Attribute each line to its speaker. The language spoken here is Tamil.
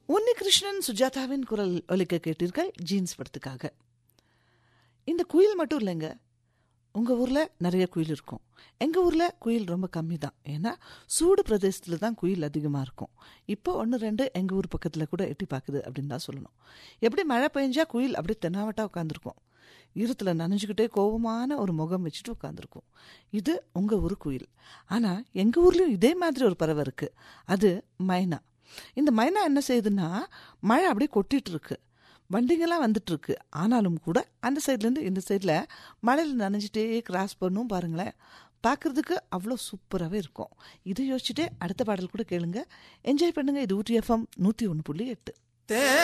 Speaker 1: உன்னிகிருஷ்ணன் சுஜாதாவின் குரல் ஒலிக்க கேட்டீர்கள் ஜீன்ஸ் படத்துக்காக இந்த குயில் மட்டும் இல்லைங்க உங்கள் ஊரில் நிறைய குயில் இருக்கும் எங்கள் ஊரில் குயில் ரொம்ப கம்மி தான் ஏன்னா சூடு பிரதேசத்தில் தான் குயில் அதிகமாக இருக்கும் இப்போ ஒன்று ரெண்டு எங்கள் ஊர் பக்கத்தில் கூட எட்டி பார்க்குது அப்படின்னு தான் சொல்லணும் எப்படி மழை பெஞ்சா குயில் அப்படியே தென்னாவட்டா உட்காந்துருக்கும் ஈரத்தில் நனைஞ்சுக்கிட்டே கோபமான ஒரு முகம் வச்சுட்டு உட்காந்துருக்கும் இது உங்கள் ஊர் குயில் ஆனால் எங்கள் ஊர்லேயும் இதே மாதிரி ஒரு பறவை இருக்குது அது மைனா இந்த மைனா என்ன செய்யுதுன்னா மழை அப்படியே கொட்டிட்டு இருக்கு வண்டிங்கெல்லாம் வந்துட்டு இருக்கு ஆனாலும் கூட அந்த சைட்லேருந்து இந்த சைடில் மழையில் நனைஞ்சிட்டே கிராஸ் பண்ணும் பாருங்களேன் பார்க்குறதுக்கு அவ்வளோ சூப்பராகவே இருக்கும் இதை யோசிச்சுட்டே அடுத்த பாடல் கூட கேளுங்க என்ஜாய் பண்ணுங்க இது ஊட்டி எஃப்எம் நூற்றி ஒன்று புள்ளி எட்டு